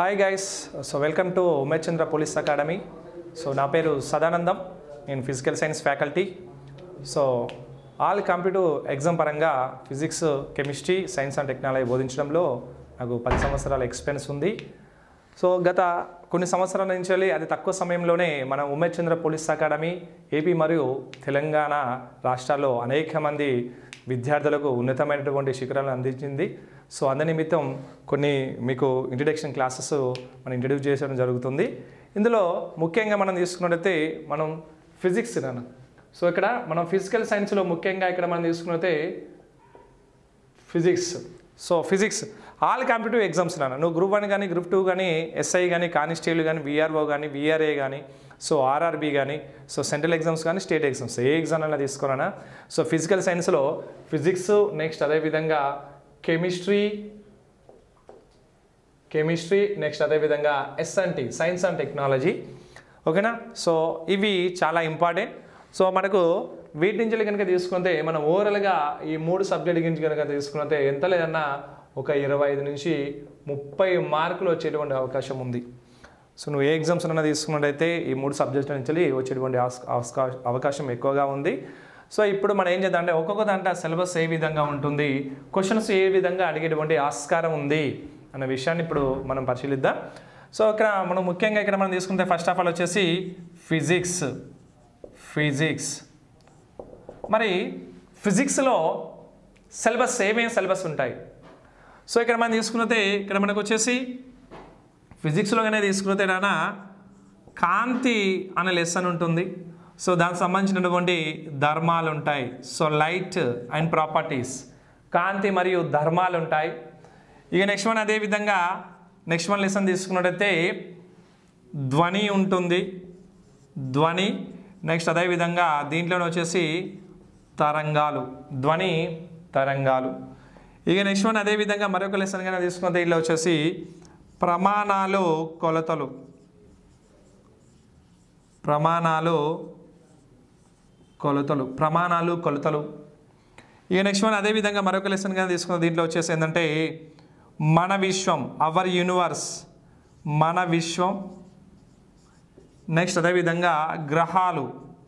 hi guys so welcome to Umesh Chandra police academy so నా పేరు సదానందం నేను physical science faculty so all competitive exam పరంగా physics chemistry science and technology బోధించడంలో నాకు పది సంవత్సరాల ఎక్స్పీరియన్స్ ఉంది సో గత కొన్ని సంవత్సరాల నుంచి వెళ్ళి అతి తక్కువ సమయంలోనే మన Umesh Chandra police academy AP మరియు తెలంగాణ రాష్ట్రాల్లో అనేక మంది విద్యార్థులకు ఉన్నతమైనటువంటి శిఖరాలను అందించింది సో అంద నిమిత్తం కొన్ని మీకు ఇంట్రడక్షన్ క్లాసెస్ మనం ఇంట్రడ్యూస్ చేయడం జరుగుతుంది ఇందులో ముఖ్యంగా మనం తీసుకున్నట్టయితే మనం ఫిజిక్స్ నాన్న సో ఇక్కడ మనం ఫిజికల్ సైన్స్లో ముఖ్యంగా ఇక్కడ మనం తీసుకున్నట్టే physics so physics all competitive exams నాన్న నువ్వు గ్రూప్ వన్ కానీ గ్రూప్ టూ కానీ ఎస్ఐ కానీ కానిస్టేబుల్ కానీ విఆర్ఓ కానీ విఆర్ఏ కానీ సో ఆర్ఆర్బి కానీ సో సెంట్రల్ ఎగ్జామ్స్ కానీ స్టేట్ ఎగ్జామ్స్ ఏ ఎగ్జామ్ అయినా తీసుకోనా సో ఫిజికల్ సైన్స్లో ఫిజిక్స్ నెక్స్ట్ అదేవిధంగా కెమిస్ట్రీ కెమిస్ట్రీ నెక్స్ట్ అదేవిధంగా ఎస్ఎన్టీ సైన్స్ అండ్ టెక్నాలజీ ఓకేనా సో ఇవి చాలా ఇంపార్టెంట్ సో మనకు వీటి నుంచి కనుక తీసుకుంటే మనం ఓవరాల్గా ఈ మూడు సబ్జెక్ట్ గురించి కనుక తీసుకుంటే ఎంత లేదన్నా ఒక ఇరవై ఐదు నుంచి ముప్పై మార్కులు వచ్చేటువంటి అవకాశం ఉంది సో నువ్వు ఏ ఎగ్జామ్స్ అన్నా తీసుకున్నట్టయితే ఈ మూడు సబ్జెక్టుల నుంచి వచ్చేటువంటి ఆస్- ఆస్కా- అవకాశం ఎక్కువగా ఉంది సో ఇప్పుడు మనం ఏం చేద్దాం అంటే ఒక్కొక్క దాంట్లో సిలబస్ ఏ విధంగా ఉంటుంది క్వశ్చన్స్ ఏ విధంగా అడిగేటువంటి ఆస్కారం ఉంది అన్న విషయాన్ని ఇప్పుడు మనం పరిశీలిద్దాం సో ఇక్కడ మనం ముఖ్యంగా ఇక్కడ మనం తీసుకుంటే ఫస్ట్ ఆఫ్ ఆల్ వచ్చేసి ఫిజిక్స్ ఫిజిక్స్ మరి ఫిజిక్స్లో సిలబస్ ఏమేమి సిలబస్ ఉంటాయి సో ఇక్కడ మనం తీసుకున్నతే ఇక్కడ మనకు వచ్చేసి ఫిజిక్స్లో కనుక తీసుకున్నతే నాన్న కాంతి అనే లెసన్ ఉంటుంది సో దానికి సంబంధించినటువంటి ధర్మాలు ఉంటాయి సో లైట్ అండ్ ప్రాపర్టీస్ కాంతి మరియు ధర్మాలు ఉంటాయి ఇక నెక్స్ట్ వన్ అదేవిధంగా నెక్స్ట్ వన్ లెసన్ తీసుకున్నట్టయితే ధ్వని ఉంటుంది ధ్వని నెక్స్ట్ అదేవిధంగా దీంట్లోనే వచ్చేసి తరంగాలు ధ్వని తరంగాలు ఇక నెక్స్ట్ వన్ అదేవిధంగా మరొక లెసన్ కన్నా తీసుకుంటే దీంట్లో వచ్చేసి ప్రమాణాలు కొలతలు ప్రమాణాలు కొలతలు ప్రమాణాలు కొలతలు ఇక నెక్స్ట్ వన్ అదేవిధంగా మరొక లెసన్ కానీ తీసుకున్న దీంట్లో వచ్చేసి ఏంటంటే మన విశ్వం అవర్ యూనివర్స్ మన విశ్వం నెక్స్ట్ అదేవిధంగా గ్రహాలు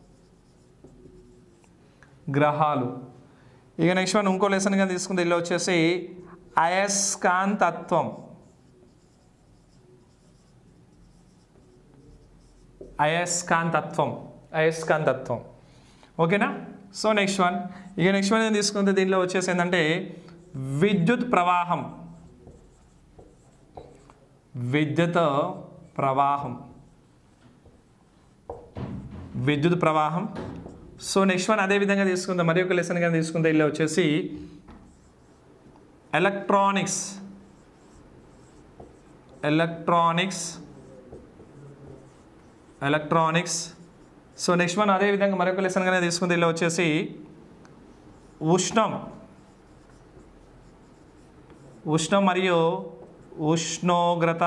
గ్రహాలు ఇక నెక్స్ట్ వన్ ఇంకో లెసన్ కానీ తీసుకుంటే ఇలా వచ్చేసి అయస్కాంతత్వం అయస్కాంతత్వం అయస్కాంతత్వం ఓకేనా సో నెక్స్ట్ వన్ ఇక నెక్స్ట్ వన్ ఏం తీసుకుంటే దీనిలో వచ్చేసి ఏంటంటే విద్యుత్ ప్రవాహం విద్యుత్ ప్రవాహం విద్యుత్ ప్రవాహం సో నెక్స్ట్ వన్ అదే విధంగా తీసుకుంటే మరి ఒక లెసన్ కానీ తీసుకుంటే ఇలా వచ్చేసి electronics electronics electronics so next one అదే విధంగా మరొక లెసన్ కానీ తీసుకుంటే ఇలా వచ్చేసి ఉష్ణం ఉష్ణం మరియు ఉష్ణోగ్రత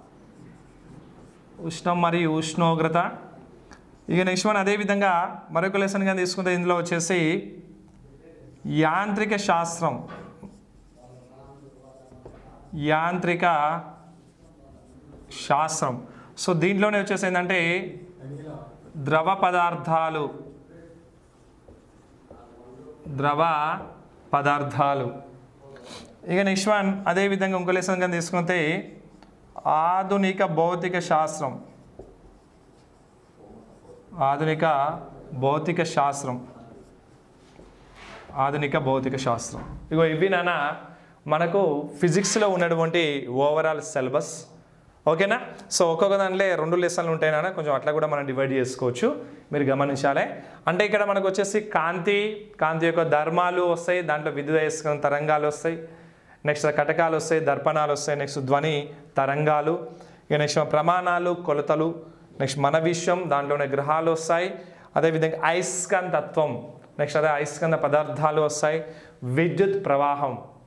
ఉష్ణం మరియు ఉష్ణోగ్రత ఇక నెక్స్ట్ వన్ అదేవిధంగా మరొక లెసన్ కానీ తీసుకుంటే ఇందులో వచ్చేసి యాంత్రిక శాస్త్రం యాంత్రిక శాస్త్రం సో దీంట్లోనే వచ్చేసి ఏంటంటే ద్రవ పదార్థాలు ద్రవ పదార్థాలు ఇక నెక్స్ట్ వన్ అదేవిధంగా ఇంకో లెసన్ కానీ తీసుకుంటే ఆధునిక భౌతిక శాస్త్రం ఆధునిక భౌతిక శాస్త్రం ఆధునిక భౌతిక శాస్త్రం ఇగో ఇవి నాన్న మనకు ఫిజిక్స్లో ఉన్నటువంటి ఓవరాల్ సిలబస్ ఓకేనా సో ఒక్కొక్క దాంట్లో రెండు లెసన్లు ఉంటాయి నాన్న కొంచెం అట్లా కూడా మనం డివైడ్ చేసుకోవచ్చు మీరు గమనించాలి అంటే ఇక్కడ మనకు వచ్చేసి కాంతి కాంతి యొక్క ధర్మాలు వస్తాయి దాంట్లో విద్యుత్ అయస్కాంత తరంగాలు వస్తాయి నెక్స్ట్ కటకాలు వస్తాయి దర్పణాలు వస్తాయి నెక్స్ట్ ధ్వని తరంగాలు ఇక నెక్స్ట్ ప్రమాణాలు కొలతలు నెక్స్ట్ మన విషయం దాంట్లోనే గ్రహాలు వస్తాయి అదేవిధంగా అయస్కాంతత్వం నెక్స్ట్ అదే అయస్కాంత పదార్థాలు వస్తాయి విద్యుత్ ప్రవాహం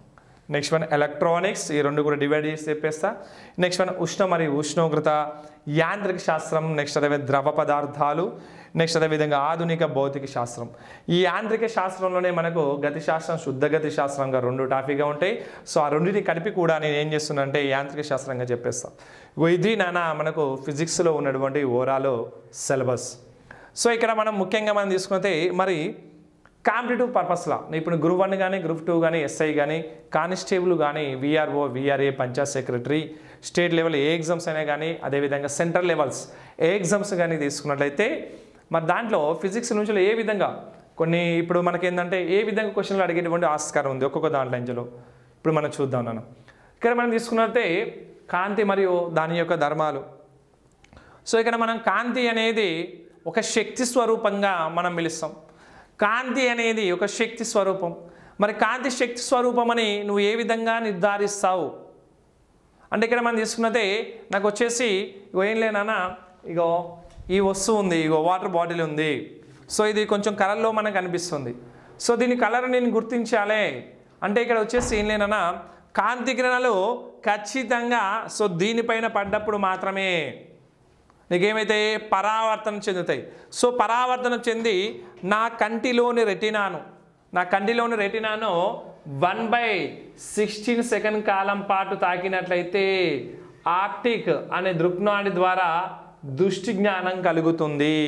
నెక్స్ట్ వన్ ఎలక్ట్రానిక్స్ ఈ రెండు కూడా డివైడ్ చేసి చెప్పేస్తా నెక్స్ట్ వన్ ఉష్ణ మరియు ఉష్ణోగ్రత యాంత్రిక శాస్త్రం నెక్స్ట్ అదే ద్రవ పదార్థాలు నెక్స్ట్ అదేవిధంగా ఆధునిక భౌతిక శాస్త్రం ఈ యాంత్రిక శాస్త్రంలోనే మనకు గతి శాస్త్రం శుద్ధ గతి శాస్త్రంగా రెండు టాపిక్గా ఉంటాయి సో ఆ రెండింటిని కలిపి కూడా నేను ఏం చేస్తున్నానంటే యాంత్రిక శాస్త్రంగా చెప్పేస్తాను ఇగో ఇది నాన్న మనకు ఫిజిక్స్లో ఉన్నటువంటి ఓవరాల్ సిలబస్ సో ఇక్కడ మనం ముఖ్యంగా మనం తీసుకుంటే మరి కాంపిటేటివ్ పర్పస్లా ఇప్పుడు గ్రూప్ వన్ కానీ గ్రూప్ టూ కానీ ఎస్ఐ కానీ కానిస్టేబుల్ కానీ VRO VRA panchayat secretary state level ఏ ఎగ్జామ్స్ అయినా కానీ అదేవిధంగా సెంట్రల్ లెవెల్స్ ఏ ఎగ్జామ్స్ కానీ తీసుకున్నట్లయితే మరి దాంట్లో ఫిజిక్స్ నుంచి ఏ విధంగా కొన్ని ఇప్పుడు మనకి ఏంటంటే ఏ విధంగా క్వశ్చన్లు అడిగేటువంటి ఆస్కారం ఉంది ఒక్కొక్క దాంట్లో ఇందులో ఇప్పుడు మనం చూద్దాం నాన్న ఇక్కడ మనం తీసుకున్నట్లయితే కాంతి మరియు దాని యొక్క ధర్మాలు సో ఇక్కడ మనం కాంతి అనేది ఒక శక్తి స్వరూపంగా మనం పిలుస్తాం కాంతి అనేది ఒక శక్తి స్వరూపం మరి కాంతి శక్తి స్వరూపం అని నువ్వు ఏ విధంగా నిర్ధారిస్తావు అంటే ఇక్కడ మనం తీసుకున్నదే నాకు వచ్చేసి ఇగో ఏం లేనా ఇగో ఈ వస్తువు ఉంది ఇగో వాటర్ బాటిల్ ఉంది సో ఇది కొంచెం కలర్లో మనకు అనిపిస్తుంది సో దీని కలర్ నేను గుర్తించాలే అంటే ఇక్కడ వచ్చేసి ఏం లేనన్నా కాంతి కిరణాలు ఖచ్చితంగా సో దీనిపైన పడ్డప్పుడు మాత్రమే నీకేమైతే పరావర్తన చెందుతాయి సో పరావర్తన చెంది నా కంటిలోని రెటినాను నా కంటిలోని రెటినాను వన్ బై సిక్స్టీన్ సెకండ్ కాలం పాటు తాకినట్లయితే ఆప్టిక్ అనే దృక్నాడి ద్వారా దృష్టి జ్ఞానం కలుగుతుంది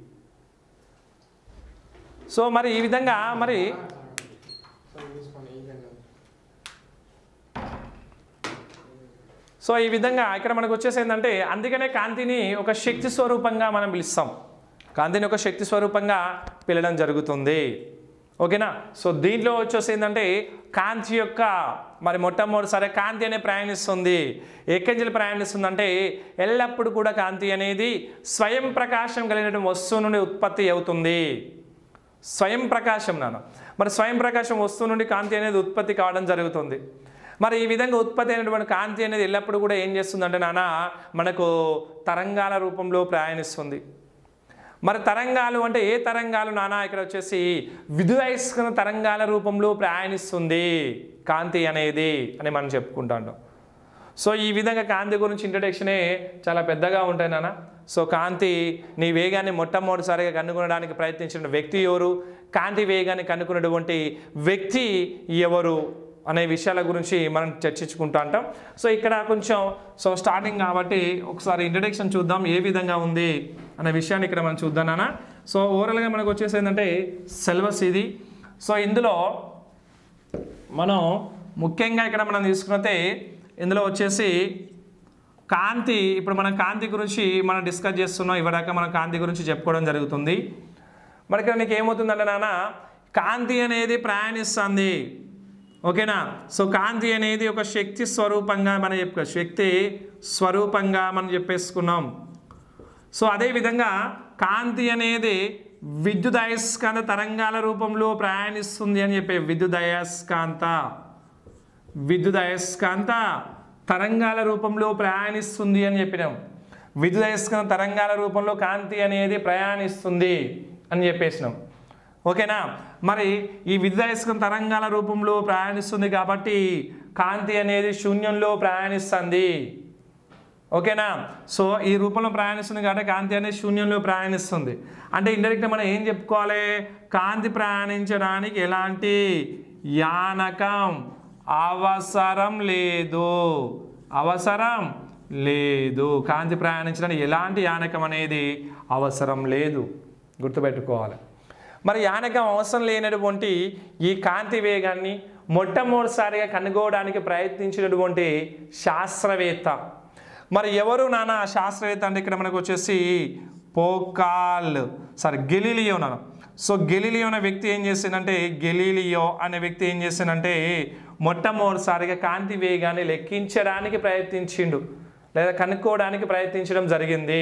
సో మరి ఈ విధంగా మరి సో ఈ విధంగా ఇక్కడ మనకు వచ్చేసి ఏంటంటే అందుకనే కాంతిని ఒక శక్తి స్వరూపంగా మనం పిలుస్తాం కాంతిని ఒక శక్తి స్వరూపంగా పిలవడం జరుగుతుంది ఓకేనా సో దీంట్లో వచ్చేసి ఏంటంటే కాంతి యొక్క మరి మొట్టమొదటిసారి కాంతి అనే ప్రయాణిస్తుంది ఎక్కంజలు ప్రయాణిస్తుందంటే ఎల్లప్పుడూ కూడా కాంతి అనేది స్వయం ప్రకాశం కలిగినటువంటి వస్తువు నుండి ఉత్పత్తి అవుతుంది స్వయం ప్రకాశం నాన్న మరి స్వయం ప్రకాశం వస్తువు నుండి కాంతి అనేది ఉత్పత్తి కావడం జరుగుతుంది మరి ఈ విధంగా ఉత్పత్తి అయినటువంటి కాంతి అనేది ఎల్లప్పుడూ కూడా ఏం చేస్తుందంటే నాన్న మనకు తరంగాల రూపంలో ప్రయాణిస్తుంది మరి తరంగాలు అంటే ఏ తరంగాలు నానా ఇక్కడ వచ్చేసి విధువైస్కరణ తరంగాల రూపంలో ప్రయాణిస్తుంది కాంతి అనేది అని మనం చెప్పుకుంటాం సో ఈ విధంగా కాంతి గురించి ఇంట్రడక్షనే చాలా పెద్దగా ఉంటాయి నాన్న సో కాంతి నీ వేగాన్ని మొట్టమొదటిసారిగా కనుగొనడానికి ప్రయత్నించిన వ్యక్తి ఎవరు కాంతి వేగాన్ని కనుక్కున్నటువంటి వ్యక్తి ఎవరు అనే విషయాల గురించి మనం చర్చించుకుంటా అంటాం సో ఇక్కడ కొంచెం సో స్టార్టింగ్ కాబట్టి ఒకసారి ఇంట్రడక్షన్ చూద్దాం ఏ విధంగా ఉంది అనే విషయాన్ని ఇక్కడ మనం చూద్దాం నాన్న సో ఓవరాల్గా మనకు వచ్చేసి ఏంటంటే సిలబస్ ఇది సో ఇందులో మనం ముఖ్యంగా ఇక్కడ మనం తీసుకున్నతే ఇందులో వచ్చేసి కాంతి ఇప్పుడు మనం కాంతి గురించి మనం డిస్కస్ చేస్తున్నాం ఇవ్వడాక మనం కాంతి గురించి చెప్పుకోవడం జరుగుతుంది మరి ఇక్కడ నీకు ఏమవుతుందంటే నాన్న కాంతి అనేది ప్రయాణిస్తుంది ఓకేనా సో కాంతి అనేది ఒక శక్తి స్వరూపంగా మనం చెప్పుకో శక్తి స్వరూపంగా మనం చెప్పేసుకున్నాం సో అదేవిధంగా కాంతి అనేది విద్యుదయస్కాంత తరంగాల రూపంలో ప్రయాణిస్తుంది అని చెప్పే విద్యుదయస్కాంత విద్యుదయస్కాంత తరంగాల రూపంలో ప్రయాణిస్తుంది అని చెప్పినాం విద్యుదయస్కాంత తరంగాల రూపంలో కాంతి అనేది ప్రయాణిస్తుంది అని చెప్పేసినాం ఓకేనా మరి ఈ విద్యుదయస్కాంత తరంగాల రూపంలో ప్రయాణిస్తుంది కాబట్టి కాంతి అనేది శూన్యంలో ప్రయాణిస్తుంది ఓకేనా సో ఈ రూపంలో ప్రయాణిస్తుంది కాబట్టి కాంతి అనేది శూన్యంలో ప్రయాణిస్తుంది అంటే ఇండైరెక్ట్గా మనం ఏం చెప్పుకోవాలి కాంతి ప్రయాణించడానికి ఎలాంటి యానకం అవసరం లేదు అవసరం లేదు కాంతి ప్రయాణించడానికి ఎలాంటి యానకం అనేది అవసరం లేదు గుర్తుపెట్టుకోవాలి మరి యానకం అవసరం లేనటువంటి ఈ కాంతి వేగాన్ని మొట్టమొదటిసారిగా కనుగోవడానికి ప్రయత్నించినటువంటి శాస్త్రవేత్త మరి ఎవరు నాన్న శాస్త్రవేత్త అంటే ఇక్కడ మనకు వచ్చేసి పోకాల్ సారీ గెలీలియో నాన్న సో గెలీలియో అనే వ్యక్తి ఏం చేసిందంటే గెలీలియో అనే వ్యక్తి ఏం చేసిందంటే మొట్టమొదటిసారిగా కాంతి వేగాన్ని లెక్కించడానికి ప్రయత్నించిండు లేదా కనుక్కోవడానికి ప్రయత్నించడం జరిగింది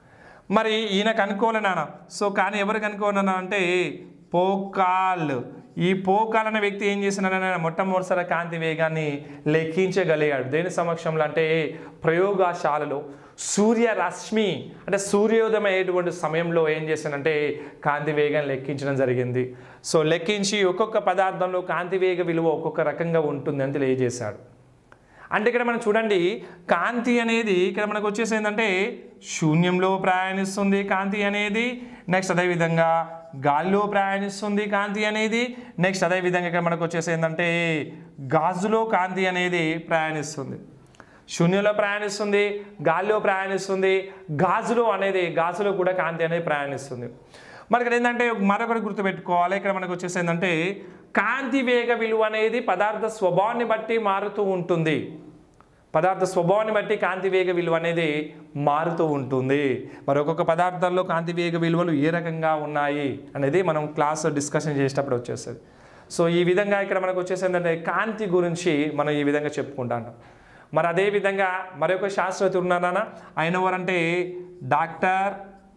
మరి ఈయన కనుక్కోలే నాన్న సో కానీ ఎవరు కనుక్కోనన్నా అంటే పోకాల్ ఈ పోకాల్ అనే వ్యక్తి ఏం చేసినాడని మొట్టమొదటిసారి కాంతి వేగాన్ని లెక్కించగలిగాడు దేని సమక్షంలో అంటే ప్రయోగశాలలో సూర్య రశ్మి అంటే సూర్యోదయం అయ్యేటువంటి సమయంలో ఏం చేశానంటే కాంతి వేగాన్ని లెక్కించడం జరిగింది సో లెక్కించి ఒక్కొక్క పదార్థంలో కాంతి వేగ విలువ ఒక్కొక్క రకంగా ఉంటుందని తెలియజేశాడు అంటే ఇక్కడ మనం చూడండి కాంతి అనేది ఇక్కడ మనకు వచ్చేసి ఏంటంటే శూన్యంలో ప్రయాణిస్తుంది కాంతి అనేది నెక్స్ట్ అదేవిధంగా గాల్లో ప్రయాణిస్తుంది కాంతి అనేది నెక్స్ట్ అదేవిధంగా ఇక్కడ మనకు వచ్చేసి ఏంటంటే గాజులో కాంతి అనేది ప్రయాణిస్తుంది శూన్యంలో ప్రయాణిస్తుంది గాల్లో ప్రయాణిస్తుంది గాజులో అనేది గాజులో కూడా కాంతి అనేది ప్రయాణిస్తుంది మరి ఇక్కడ ఏంటంటే మరొకటి గుర్తుపెట్టుకోవాలి ఇక్కడ మనకు వచ్చేసి ఏంటంటే కాంతి వేగ విలువ అనేది పదార్థ స్వభావాన్ని బట్టి మారుతూ ఉంటుంది పదార్థ స్వభావాన్ని బట్టి కాంతి వేగ విలువ అనేది మారుతూ ఉంటుంది మరి ఒక్కొక్క పదార్థాల్లో కాంతి వేగ విలువలు ఏ రకంగా ఉన్నాయి అనేది మనం క్లాస్ డిస్కషన్ చేసేటప్పుడు వచ్చేస్తుంది సో ఈ విధంగా ఇక్కడ మనకు వచ్చేసి ఏంటంటే కాంతి గురించి మనం ఈ విధంగా చెప్పుకుంటాం మరి అదే విధంగా మరొక శాస్త్రవేత్త ఉన్నారా ఆయన ఎవరంటే doctor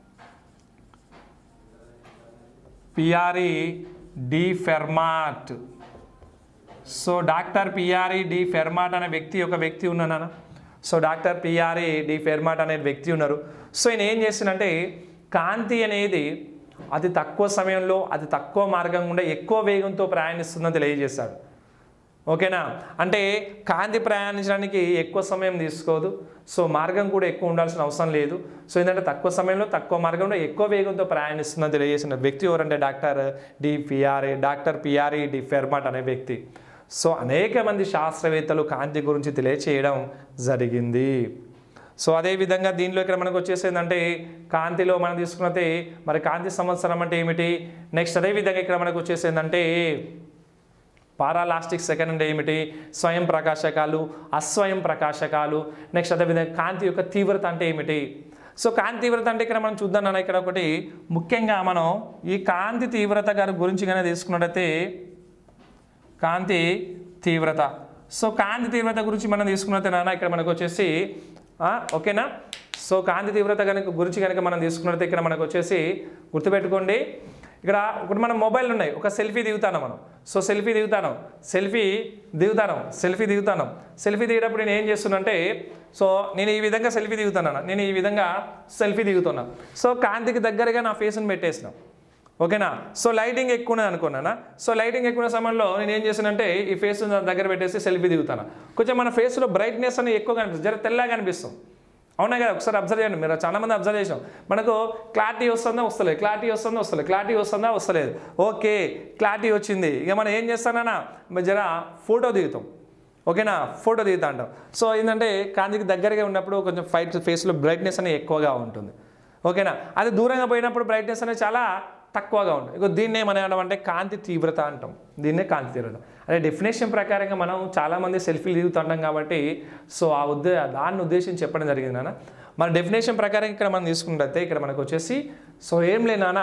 Pierre de Fermat so doctor Pierre de Fermat అనే వ్యక్తి ఒక వ్యక్తి ఉన్నానా so doctor Pierre de Fermat అనే వ్యక్తి ఉన్నారు సో ఈయన ఏం చేసిందంటే కాంతి అనేది అతి తక్కువ సమయంలో అతి తక్కువ మార్గం గుండా ఎక్కువ వేగంతో ప్రయాణిస్తుందని తెలియజేశాడు ఓకేనా అంటే కాంతి ప్రయాణించడానికి ఎక్కువ సమయం తీసుకోదు సో మార్గం కూడా ఎక్కువ ఉండాల్సిన అవసరం లేదు సో ఏంటంటే తక్కువ సమయంలో తక్కువ మార్గంలో ఎక్కువ వేగంతో ప్రయాణిస్తుందని తెలియజేసిన వ్యక్తి ఎవరంటే doctor de Pierre doctor Pierre de Fermat అనే వ్యక్తి సో అనేక మంది శాస్త్రవేత్తలు కాంతి గురించి తెలియచేయడం జరిగింది సో అదేవిధంగా దీనిలో ఇక్కడ మనకు వచ్చేసి ఏంటంటే కాంతిలో మనం తీసుకున్నతే మరి కాంతి సంవత్సరం అంటే ఏమిటి నెక్స్ట్ అదేవిధంగా ఇక్కడ మనకు వచ్చేసి ఏంటంటే పారాలాస్టిక్ సెకండ్ అంటే ఏమిటి స్వయం ప్రకాశకాలు అస్వయం ప్రకాశకాలు నెక్స్ట్ అదేవిధంగా కాంతి యొక్క తీవ్రత అంటే ఏమిటి సో కాంతి తీవ్రత అంటే ఇక్కడ మనం చూద్దాం నాన్న ఇక్కడ ఒకటి ముఖ్యంగా మనం ఈ కాంతి తీవ్రత గారి గురించి కనుక తీసుకున్నట్టయితే కాంతి తీవ్రత సో కాంతి తీవ్రత గురించి మనం తీసుకున్నట్టే నాన్న ఇక్కడ మనకు వచ్చేసి ఆ, ఓకేనా సో కాంతి తీవ్రత కనుక గురించి కనుక మనం తీసుకున్నట్లయితే ఇక్కడ మనకు వచ్చేసి గుర్తుపెట్టుకోండి ఇక్కడ ఇప్పుడు మనం మొబైల్ ఉన్నాయి ఒక సెల్ఫీ దిగుతాను మనం సో సెల్ఫీ దిగుతాను సెల్ఫీ దిగుతాను సెల్ఫీ దిగుతాను సెల్ఫీ దిగేటప్పుడు నేను ఏం చేస్తున్నానంటే సో నేను ఈ విధంగా సెల్ఫీ దిగుతున్నాను నేను ఈ విధంగా సెల్ఫీ దిగుతున్నా సో కాంతికి దగ్గరగా నా ఫేస్ని పెట్టేసిన ఓకేనా సో లైటింగ్ ఎక్కువ ఉన్నది అనుకున్నానా సో లైటింగ్ ఎక్కువ ఉన్న సమయంలో నేను ఏం చేశానంటే ఈ ఫేస్ దగ్గర పెట్టేసి సెల్ఫీ దిగుతాను కొంచెం మన ఫేస్లో బ్రైట్నెస్ అనేది ఎక్కువ కనిపిస్తుంది జర తెల్లగా కనిపిస్తుంది అవునా కదా ఒకసారి అబ్జర్వ్ చేయండి మీరు చాలా మంది అబ్జర్వ్ చేసాం మనకు క్లారిటీ వస్తుందా వస్తలేదు క్లారిటీ వస్తుందా వస్తలేదు క్లారిటీ వస్తుందా వస్తలేదు ఓకే క్లారిటీ వచ్చింది ఇక మనం ఏం చేస్తానన్నా జర ఫోటో దిగుతాం ఓకేనా ఫోటో దిగుతా అంటాం సో ఏంటంటే కాంతికి దగ్గరగా ఉన్నప్పుడు కొంచెం ఫైట్ ఫేస్లో బ్రైట్నెస్ అనేది ఎక్కువగా ఉంటుంది ఓకేనా అది దూరంగా పోయినప్పుడు బ్రైట్నెస్ అనేది చాలా తక్కువగా ఉంటుంది ఇక దీన్ని ఏమనడం అంటే కాంతి తీవ్రత అంటాం దీన్నే కాంతి తీవ్రత అదే డెఫినేషన్ ప్రకారంగా మనం చాలామంది సెల్ఫీలు దిగుతుంటాం కాబట్టి సో ఆ ఉద్దే దాన్ని ఉద్దేశించి చెప్పడం జరిగింది నాన్న మన డెఫినేషన్ ప్రకారం ఇక్కడ మనం తీసుకున్నట్లయితే ఇక్కడ మనకు వచ్చేసి సో ఏం లేనానా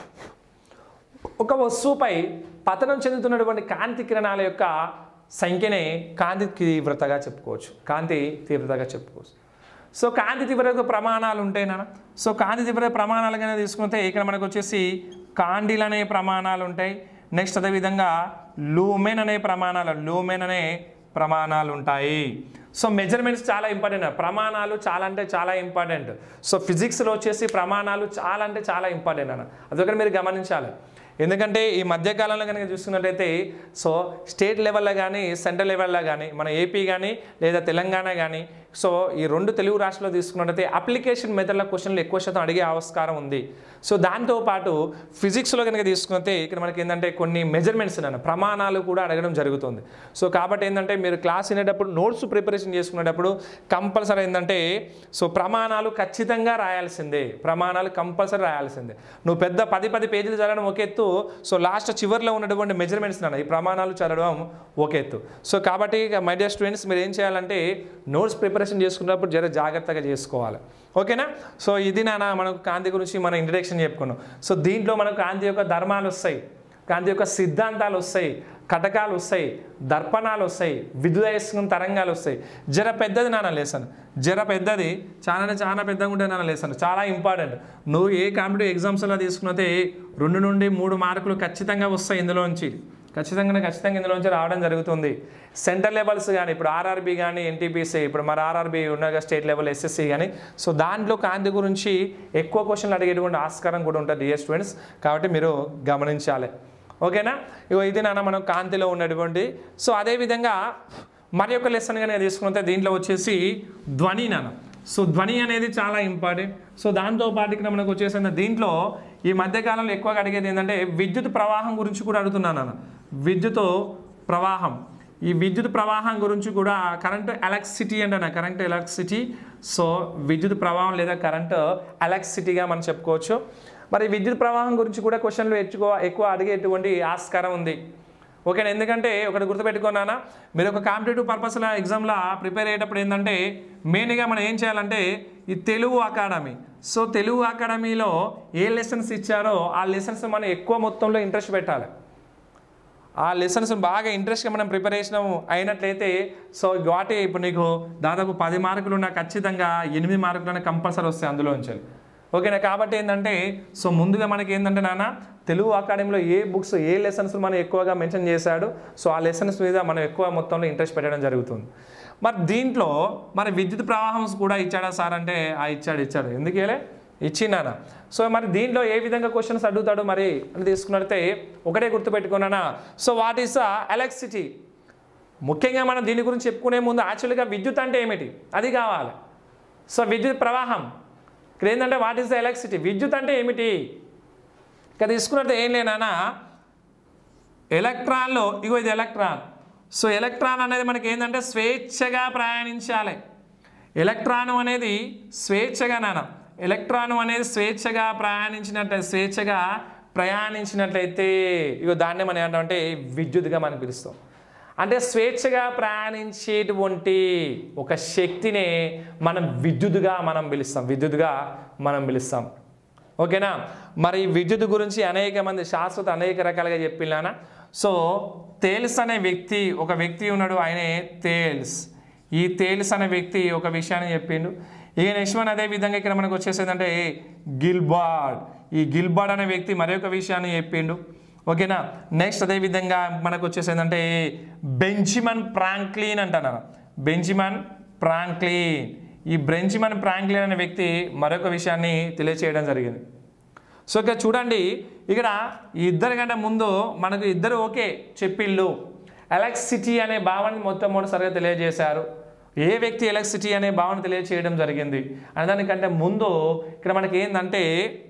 ఒక వస్తువుపై పతనం చెందుతున్నటువంటి కాంతి కిరణాల యొక్క సంఖ్యనే కాంతి తీవ్రతగా చెప్పుకోవచ్చు కాంతి తీవ్రతగా చెప్పుకోవచ్చు సో కాంతి తీవ్రత ప్రమాణాలు ఉంటాయి నాన్న సో కాంతి తీవ్రత ప్రమాణాలు కనుక తీసుకుంటే ఇక్కడ మనకు వచ్చేసి కాండిల్ అనే ప్రమాణాలు ఉంటాయి నెక్స్ట్ అదేవిధంగా లూమెన్ అనే ప్రమాణాలు లూమెన్ అనే ప్రమాణాలు ఉంటాయి సో మెజర్మెంట్స్ చాలా ఇంపార్టెంట్ ప్రమాణాలు చాలా అంటే చాలా ఇంపార్టెంట్ సో ఫిజిక్స్లో వచ్చేసి ప్రమాణాలు చాలా అంటే చాలా ఇంపార్టెంట్ అన్న అదొకటి మీరు గమనించాలి ఎందుకంటే ఈ మధ్యకాలంలో కనుక చూసుకున్నట్టయితే సో స్టేట్ లెవెల్లో కానీ సెంట్రల్ లెవెల్లో కానీ మన ఏపీ కానీ లేదా తెలంగాణ కానీ సో ఈ రెండు తెలుగు రాష్ట్రాల్లో తీసుకున్నట్టయితే అప్లికేషన్ మెథడ్ల క్వశ్చన్లు ఎక్కువ శాతం అడిగే ఆస్కారం ఉంది సో దాంతోపాటు ఫిజిక్స్లో కనుక తీసుకుంటే ఇక్కడ మనకి ఏంటంటే కొన్ని మెజర్మెంట్స్ అన్న ప్రమాణాలు కూడా అడగడం జరుగుతుంది సో కాబట్టి ఏంటంటే మీరు క్లాస్ వినేటప్పుడు నోట్స్ ప్రిపరేషన్ చేసుకునేటప్పుడు కంపల్సరీ ఏంటంటే సో ప్రమాణాలు ఖచ్చితంగా రాయాల్సిందే ప్రమాణాలు కంపల్సరీ రాయాల్సిందే నువ్వు పెద్ద పది పది పేజీలు చదవడం ఒక ఎత్తు సో లాస్ట్ చివరిలో ఉన్నటువంటి మెజర్మెంట్స్ నాన్న ఈ ప్రమాణాలు చదవడం ఒక ఎత్తు సో కాబట్టి మై డియర్ స్టూడెంట్స్ మీరు ఏం చేయాలంటే నోట్స్ ప్రిపరేషన్ చేసుకున్నప్పుడు జర జాగ్రత్తగా చేసుకోవాలి ఓకేనా సో ఇది నాన్న మనకు కాంతి గురించి మనం ఇంట్రడక్షన్ చెప్పుకున్నాం సో దీంట్లో మనకు కాంతి యొక్క ధర్మాలు వస్తాయి కాంతి యొక్క సిద్ధాంతాలు వస్తాయి కటకాలు వస్తాయి దర్పణాలు వస్తాయి విద్యుదయస్కం తరంగాలు వస్తాయి జర పెద్దది నాన్న లేసను జర పెద్దది చాలా అంటే చాలా పెద్దగా ఉంటే నాన్న లేసను చాలా ఇంపార్టెంట్ నువ్వు ఏ కాంపిటేటివ్ ఎగ్జామ్స్లో తీసుకున్నతే రెండు నుండి మూడు మార్కులు ఖచ్చితంగా వస్తాయి ఇందులోంచి ఖచ్చితంగా ఖచ్చితంగా ఇందులో నుంచి రావడం జరుగుతుంది సెంటర్ లెవెల్స్ కానీ ఇప్పుడు ఆర్ఆర్బి కానీ ఎన్టీపీసీ ఇప్పుడు మరి ఆర్ఆర్బి ఉన్నగా స్టేట్ లెవెల్ ఎస్ఎస్సి కానీ సో దాంట్లో కాంతి గురించి ఎక్కువ క్వశ్చన్లు అడిగేటువంటి ఆస్కారం కూడా ఉంటుంది డియర్ స్టూడెంట్స్ కాబట్టి మీరు గమనించాలి ఓకేనా ఇగో ఇది నాన్న మనం కాంతిలో ఉన్నటువంటి సో అదేవిధంగా మరి ఒక లెసన్ కనుక తీసుకుంటే దీంట్లో వచ్చేసి ధ్వని నాన్న సో ధ్వని అనేది చాలా ఇంపార్టెంట్ సో దాంతో పాటు ఇక్కడ మనకు వచ్చేసిన దీంట్లో ఈ మధ్యకాలంలో ఎక్కువగా అడిగేది ఏంటంటే విద్యుత్ ప్రవాహం గురించి కూడా అడుగుతున్నాను నాన్న విద్యుత్ ప్రవాహం ఈ విద్యుత్ ప్రవాహం గురించి కూడా కరెంట్ ఎలక్ట్రిసిటీ అంటే కరెంట్ ఎలక్ట్రిసిటీ సో విద్యుత్ ప్రవాహం లేదా కరెంట్ ఎలక్ట్రిసిటీగా మనం చెప్పుకోవచ్చు మరి విద్యుత్ ప్రవాహం గురించి కూడా క్వశ్చన్లు ఎక్కువ ఎక్కువ అడిగేటువంటి ఆస్కారం ఉంది ఓకేనా ఎందుకంటే ఒకటి గుర్తుపెట్టుకున్నానా మీరు ఒక కాంపిటేటివ్ పర్పస్లో ఎగ్జామ్లో ప్రిపేర్ అయ్యేటప్పుడు ఏంటంటే మెయిన్గా మనం ఏం చేయాలంటే ఈ తెలుగు అకాడమీ సో తెలుగు అకాడమీలో ఏ లెసన్స్ ఇచ్చారో ఆ లెసన్స్ మనం ఎక్కువ మొత్తంలో ఇంట్రెస్ట్ పెట్టాలి ఆ లెసన్స్ బాగా ఇంట్రెస్ట్గా మనం ప్రిపరేషన్ అయినట్లయితే సో వాటి ఇప్పుడు నీకు దాదాపు పది మార్కులు ఉన్న ఖచ్చితంగా ఎనిమిది మార్కులు కంపల్సరీ వస్తాయి అందులో నుంచి ఓకేనా కాబట్టి ఏంటంటే సో ముందుగా మనకి ఏంటంటే నాన్న తెలుగు అకాడమీలో ఏ బుక్స్ ఏ లెసన్స్ మనం ఎక్కువగా మెన్షన్ చేశాడు సో ఆ లెసన్స్ మీద మనం ఎక్కువ మొత్తంలో ఇంట్రెస్ట్ పెట్టడం జరుగుతుంది మరి దీంట్లో మరి విద్యుత్ ప్రవాహం కూడా ఇచ్చాడా సార్ అంటే ఆ ఇచ్చాడు ఇచ్చాడు ఎందుకేలే ఇచ్చినానా సో మరి దీంట్లో ఏ విధంగా క్వశ్చన్స్ అడుగుతాడు మరి అని తీసుకున్నట్టే ఒకటే గుర్తుపెట్టుకున్నానా సో వాట్ ఈస్ ఎలక్ట్రిసిటీ ముఖ్యంగా మనం దీని గురించి చెప్పుకునే ముందు యాక్చువల్గా విద్యుత్ అంటే ఏమిటి అది కావాలి సో విద్యుత్ ప్రవాహం ఇక్కడ ఏంటంటే వాట్ ఈస్ ద ఎలక్ట్రిసిటీ విద్యుత్ అంటే ఏమిటి ఇక తీసుకున్నట్టు ఏం లేనా ఎలక్ట్రాన్లో ఇగో ఇది ఎలక్ట్రాన్ సో ఎలక్ట్రాన్ అనేది మనకి ఏంటంటే స్వేచ్ఛగా ప్రయాణించాలి ఎలక్ట్రాన్ అనేది స్వేచ్ఛగా నాన్న ఎలక్ట్రాన్ అనేది స్వేచ్ఛగా ప్రయాణించినట్టు స్వేచ్ఛగా ప్రయాణించినట్లయితే ఇగో దాన్నే మనం ఏమంటామంటే విద్యుత్గా మనం పిలుస్తాం అంటే స్వేచ్ఛగా ప్రయాణించేటువంటి ఒక శక్తినే మనం విద్యుత్గా మనం పిలుస్తాం విద్యుత్గా మనం పిలుస్తాం ఓకేనా మరి విద్యుత్ గురించి అనేక మంది శాస్త్రత అనేక రకాలుగా చెప్పినానా సో తేల్స్ అనే వ్యక్తి ఒక వ్యక్తి ఉన్నాడు ఆయనే తేల్స్ ఈ తేల్స్ అనే వ్యక్తి ఒక విషయాన్ని చెప్పిండు ఇక నెక్స్ట్ వన్ అదే విధంగా ఇక్కడ మనకు వచ్చేసేదంటే గిల్బార్డ్ ఈ గిల్బార్డ్ అనే వ్యక్తి మరొక విషయాన్ని చెప్పిండు ఓకేనా నెక్స్ట్ అదే విధంగా మనకు వచ్చేసేదంటే బెంచిమన్ ప్రాంక్లీన్ అంటాను బెంచిమన్ ప్రాంక్లీన్ ఈ బెంచిమన్ ప్రాంక్లీన్ అనే వ్యక్తి మరొక విషయాన్ని తెలియచేయడం జరిగింది సో ఇక్కడ చూడండి ఇక్కడ ఈ ఇద్దరి కంటే ముందు మనకు ఇద్దరు ఓకే చెప్పిళ్ళు ఎలక్ట్రిసిటీ అనే భావనని మొత్తం మొదటిసారిగా తెలియజేశారు ఏ వ్యక్తి ఎలక్ట్రిసిటీ అనే భావన తెలియజేయడం జరిగింది అనే దానికంటే ముందు ఇక్కడ మనకి ఏంటంటే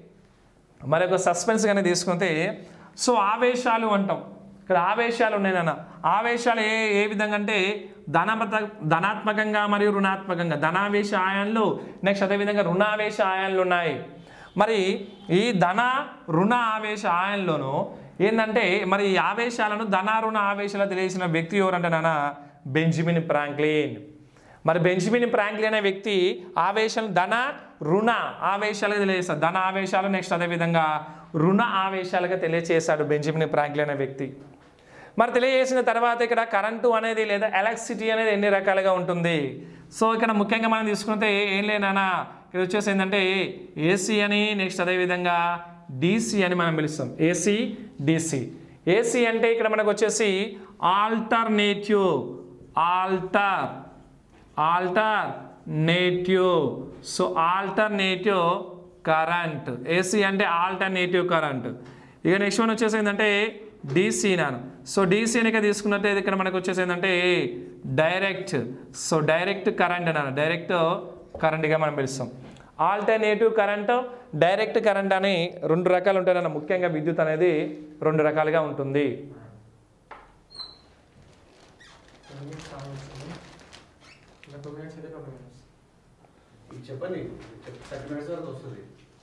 మరొక సస్పెన్స్ కానీ తీసుకుంటే సో ఆవేశాలు అంటాం ఇక్కడ ఆవేశాలు ఉన్నాయి నాన్న ఆవేశాలు ఏ ఏ విధంగా అంటే ధనమత ధనాత్మకంగా మరియు రుణాత్మకంగా ధనావేశ ఆయాన్లు నెక్స్ట్ అదేవిధంగా రుణావేశ ఆయాన్లు ఉన్నాయి మరి ఈ ధన రుణ ఆవేశ ఆయంలోను ఏంటంటే మరి ఈ ఆవేశాలను ధన రుణ ఆవేశాలు తెలియసిన వ్యక్తి ఎవరంటే నాన్న బెంజమిన్ ఫ్రాంక్లిన్ మరి బెంజమిన్ ఫ్రాంక్లిన్ అనే వ్యక్తి ఆవేశం ధన రుణ ఆవేశాలుగా తెలియజేస్తాడు ధన ఆవేశాలు నెక్స్ట్ అదేవిధంగా రుణ ఆవేశాలుగా తెలియజేశాడు బెంజమిన్ ఫ్రాంక్లిన్ అనే వ్యక్తి మరి తెలియజేసిన తర్వాత ఇక్కడ కరెంటు అనేది లేదా ఎలక్ట్రిసిటీ అనేది ఎన్ని రకాలుగా ఉంటుంది సో ఇక్కడ ముఖ్యంగా మనం తీసుకుంటే ఏం లేనా ఇక్కడ వచ్చేసి ఏంటంటే ఏసీ అని నెక్స్ట్ అదేవిధంగా డీసీ అని మనం పిలుస్తాం ఏసీ డీసీ ఏసీ అంటే ఇక్కడ మనకు వచ్చేసి alternative alter alternative so alternative current AC అంటే ఆల్టర్నేటివ్ కరెంట్ ఇక నెక్స్ట్ వన్ వచ్చేసి ఏంటంటే డీసీ నాను సో డీసీ అని తీసుకున్నట్టే ఇక్కడ మనకు వచ్చేసి ఏంటంటే డైరెక్ట్ సో డైరెక్ట్ కరెంట్ అన్నాను డైరెక్ట్ కరెంట్గా మనం పిలుస్తాం ఆల్టర్నేటివ్ కరెంట్ డైరెక్ట్ కరెంట్ అని రెండు రకాలు ఉంటాయి అన్న ముఖ్యంగా విద్యుత్ అనేది రెండు రకాలుగా ఉంటుంది ఇది చెప్పండి థర్టీ మినిట్స్ వరకు వస్తుంది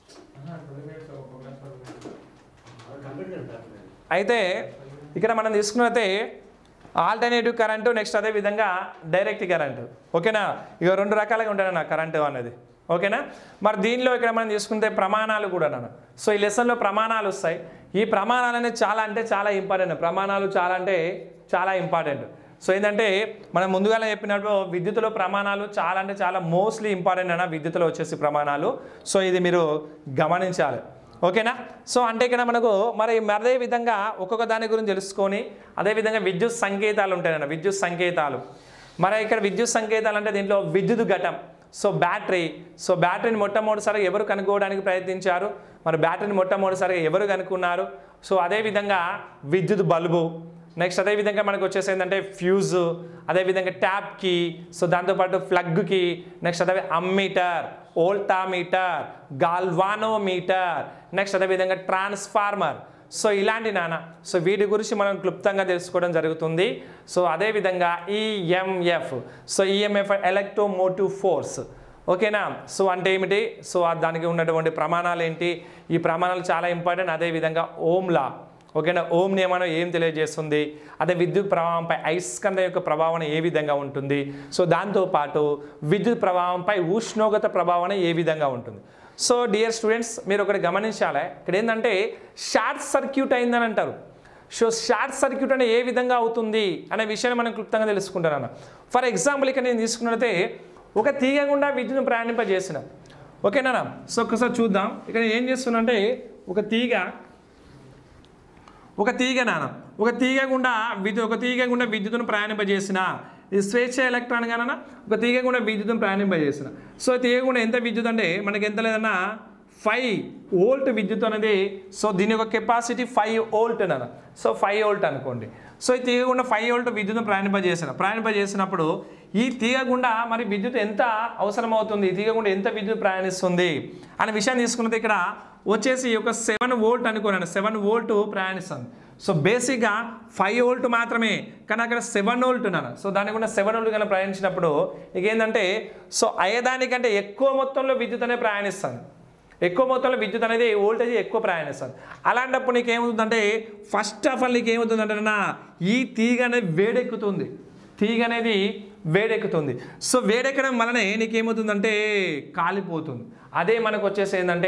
కంప్లీట్ కండి అయితే ఇక్కడ మనం తీసుకున్నట్టే ఆల్టర్నేటివ్ కరెంటు నెక్స్ట్ అదే విధంగా డైరెక్ట్ కరెంటు ఓకేనా ఇక రెండు రకాలుగా ఉంటాయి నా కరెంటు అనేది ఓకేనా మరి దీనిలో ఇక్కడ మనం తీసుకుంటే ప్రమాణాలు కూడా నాన్న సో ఈ లెసన్లో ప్రమాణాలు వస్తాయి ఈ ప్రమాణాలు అనేది చాలా అంటే చాలా ఇంపార్టెంట్ ప్రమాణాలు చాలా అంటే చాలా ఇంపార్టెంట్ సో ఏంటంటే మనం ముందుగానే చెప్పినట్టు విద్యుత్తులో ప్రమాణాలు చాలా అంటే చాలా మోస్ట్లీ ఇంపార్టెంట్ అన్న విద్యుత్తులో వచ్చేసి ప్రమాణాలు సో ఇది మీరు గమనించాలి ఓకేనా సో అంటే ఇక్కడ మనకు మరి అదే విధంగా ఒక్కొక్క దాని గురించి తెలుసుకొని అదేవిధంగా విద్యుత్ సంకేతాలు ఉంటాయన్న విద్యుత్ సంకేతాలు మరి ఇక్కడ విద్యుత్ సంకేతాలు అంటే దీంట్లో విద్యుత్ ఘటం సో బ్యాటరీ సో బ్యాటరీని మొట్టమొదటిసారిగా ఎవరు కనుక్కోవడానికి ప్రయత్నించారు మరి బ్యాటరీని మొట్టమొదటిసారిగా ఎవరు కనుక్కున్నారు సో అదేవిధంగా విద్యుత్ బల్బు నెక్స్ట్ అదేవిధంగా మనకు వచ్చేసి ఏంటంటే ఫ్యూజ్ అదేవిధంగా ట్యాప్కి సో దాంతోపాటు ప్లగ్కి నెక్స్ట్ అదే అమ్మీటర్ ఓల్టామీటర్ గాల్వానోమీటర్ నెక్స్ట్ అదేవిధంగా ట్రాన్స్ఫార్మర్ సో ఇలాంటి నాన్న సో వీటి గురించి మనం క్లుప్తంగా తెలుసుకోవడం జరుగుతుంది సో అదేవిధంగా EMF so EMF electromotive force ఓకేనా సో అంటే ఏమిటి సో ఆ దానికి ఉన్నటువంటి ప్రమాణాలు ఏంటి ఈ ప్రమాణాలు చాలా ఇంపార్టెంట్ అదేవిధంగా ఓమ్లా ఓకేనా ఓం నియమనం ఏం తెలియజేస్తుంది అదే విద్యుత్ ప్రవాహంపై అయస్కంద యొక్క ప్రభావం ఏ విధంగా ఉంటుంది సో దాంతోపాటు విద్యుత్ ప్రవాహంపై ఉష్ణోగ్రత ప్రభావం ఏ విధంగా ఉంటుంది సో డియర్ స్టూడెంట్స్ మీరు ఒకటి గమనించాలి ఇక్కడ ఏంటంటే షార్ట్ సర్క్యూట్ అయిందని అంటారు సో షార్ట్ సర్క్యూట్ అంటే ఏ విధంగా అవుతుంది అనే విషయాన్ని మనం క్లుప్తంగా తెలుసుకుంటాను ఫర్ ఎగ్జాంపుల్ ఇక్కడ నేను తీసుకున్నట్లయితే ఒక తీగ గుండా విద్యుత్ను ప్రయాణింపజేసిన ఓకేనా సో ఒకసారి చూద్దాం ఇక్కడ నేను ఏం చేస్తున్నా అంటే ఒక తీగ ఒక తీగ నాన్న ఒక తీగ గుండా విద్యుత్ ఒక తీగ గుండా విద్యుత్తును ప్రయాణింపజేసిన ఇది స్వేచ్ఛ ఎలక్ట్రాన్ గానన్నా ఒక తీగ గుండా విద్యుత్తును ప్రయాణింపజేసిన సో తీగ గుండా ఎంత విద్యుత్ అంటే మనకి ఎంత లేదన్నా ఫైవ్ వోల్ట్ విద్యుత్ అనేది సో దీని యొక్క కెపాసిటీ ఫైవ్ వోల్ట్ అన్న సో ఫైవ్ వోల్ట్ అనుకోండి సో ఈ తీగ గుండా ఫైవ్ వోల్ట్ విద్యుత్ను ప్రయాణింపజేసిన ప్రయాణింపజేసినప్పుడు ఈ తీగ గుండా మరి విద్యుత్ ఎంత అవసరం అవుతుంది ఈ తీగ గుండా ఎంత విద్యుత్ ప్రయాణిస్తుంది అనే విషయాన్ని తీసుకున్నది ఇక్కడ వచ్చేసి ఒక సెవెన్ వోల్ట్ అనుకోనండి సెవెన్ వోల్ట్ ప్రయాణిస్తుంది సో బేసిక్గా ఫైవ్ వోల్ట్ మాత్రమే కానీ అక్కడ సెవెన్ వోల్ట్ ఉన్నాను సో దాని కూడా సెవెన్ వోల్ట్ కన్నా ప్రయాణించినప్పుడు ఇక ఏంటంటే సో అయ్యేదానికంటే ఎక్కువ మొత్తంలో విద్యుత్ అనేది ప్రయాణిస్తుంది ఎక్కువ మొత్తంలో విద్యుత్ అనేది వోల్టేజ్ ఎక్కువ ప్రయాణిస్తుంది అలాంటప్పుడు నీకు ఏమవుతుందంటే ఫస్ట్ ఆఫ్ ఆల్ నీకు ఏమవుతుందంటే నా ఈ తీగ అనేది వేడెక్కుతుంది తీగ అనేది వేడెక్కుతుంది సో వేడెక్కడం వలనే నీకేమవుతుందంటే కాలిపోతుంది అదే మనకు వచ్చేసి ఏంటంటే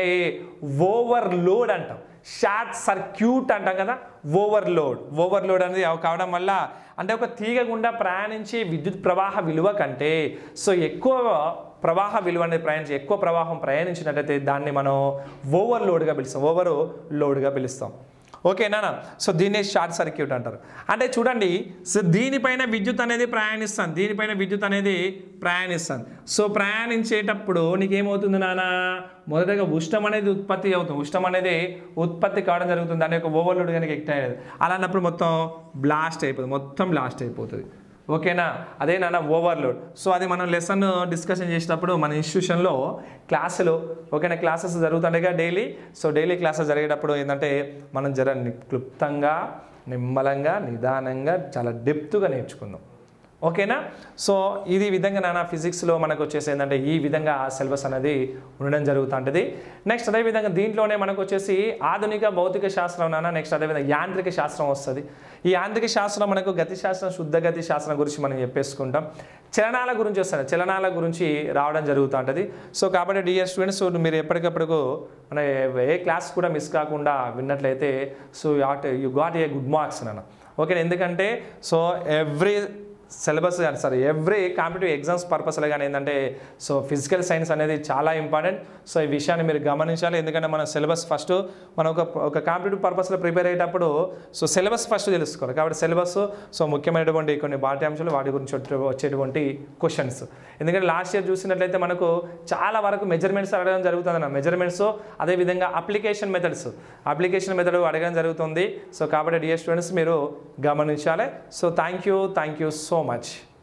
ఓవర్ లోడ్ అంటాం షార్ట్ సర్క్యూట్ అంటాం కదా ఓవర్లోడ్ ఓవర్లోడ్ అనేది అవ- కావడం వల్ల అంటే ఒక తీగ గుండా ప్రయాణించే విద్యుత్ ప్రవాహ విలువ కంటే సో ఎక్కువ ప్రవాహ విలువ అనేది ప్రయాణించి ఎక్కువ ప్రవాహం ప్రయాణించినట్టయితే దాన్ని మనం ఓవర్లోడ్గా పిలుస్తాం ఓవర్ లోడ్గా పిలుస్తాం ఓకేనా సో దీన్నే షార్ట్ సర్క్యూట్ అంటారు అంటే చూడండి సో దీనిపైన విద్యుత్ అనేది ప్రయాణిస్తాను దీనిపైన విద్యుత్ అనేది ప్రయాణిస్తాను సో ప్రయాణించేటప్పుడు నీకేమవుతుంది నాన్న మొదటగా ఉష్ణం అనేది ఉత్పత్తి అవుతుంది ఉష్ణం అనేది ఉత్పత్తి కావడం జరుగుతుంది దాని యొక్క ఓవర్లోడ్ కనుక ఎక్ట్ అయ్యేది అలాంటప్పుడు మొత్తం బ్లాస్ట్ అయిపోతుంది మొత్తం బ్లాస్ట్ అయిపోతుంది ఓకేనా అదే నాన్న ఓవర్లోడ్ సో అది మనం లెసన్ డిస్కషన్ చేసేటప్పుడు మన ఇన్స్టిట్యూషన్లో క్లాసులు ఓకేనా క్లాసెస్ జరుగుతుండగా డైలీ సో డైలీ క్లాసెస్ జరిగేటప్పుడు ఏంటంటే మనం జర ని- క్లుప్తంగా నిమ్మలంగా నిదానంగా చాలా డెప్త్గా నేర్చుకుందాం ఓకేనా సో ఇది విధంగా నాన్న ఫిజిక్స్లో మనకు వచ్చేసి ఏంటంటే ఈ విధంగా సిలబస్ అనేది ఉండడం జరుగుతుంటుంది నెక్స్ట్ అదేవిధంగా దీంట్లోనే మనకు వచ్చేసి ఆధునిక భౌతిక శాస్త్రం నాన్న నెక్స్ట్ అదేవిధంగా యాంత్రిక శాస్త్రం వస్తుంది ఈ యాంత్రిక శాస్త్రం మనకు గతి శాస్త్రం శుద్ధ గతి శాస్త్రం గురించి మనం చెప్పేసుకుంటాం చలనాల గురించి వస్తుంది చలనాల గురించి రావడం జరుగుతూ ఉంటుంది సో కాబట్టి డియర్ స్టూడెంట్స్ మీరు ఎప్పటికప్పుడు మన ఏ క్లాస్ కూడా మిస్ కాకుండా విన్నట్లయితే so at you got a good marks నాన్న ఓకే ఎందుకంటే సో ఎవ్రీ సిలబస్ కానీ సారీ ఎవ్రీ కాంపిటేటివ్ ఎగ్జామ్స్ పర్పస్లో కానీ ఏంటంటే సో ఫిజికల్ సైన్స్ అనేది చాలా ఇంపార్టెంట్ సో ఈ విషయాన్ని మీరు గమనించాలి ఎందుకంటే మన సిలబస్ ఫస్ట్ మనం ఒక ఒక కాంపిటేటివ్ పర్పస్లో ప్రిపేర్ అయ్యేటప్పుడు సో సిలబస్ ఫస్ట్ తెలుసుకోవాలి కాబట్టి సిలబస్ సో ముఖ్యమైనటువంటి కొన్ని పాఠ్యాంశాలు వాటి గురించి వచ్చే- వచ్చేటువంటి క్వశ్చన్స్ ఎందుకంటే లాస్ట్ ఇయర్ చూసినట్లయితే మనకు చాలా వరకు మెజర్మెంట్స్ అడగడం జరుగుతుంది అన్న మెజర్మెంట్స్ అదేవిధంగా అప్లికేషన్ మెథడ్స్ అప్లికేషన్ మెథడ్ అడగడం జరుగుతుంది సో కాబట్టి డియర్ స్టూడెంట్స్ మీరు గమనించాలి so thank you thank you so much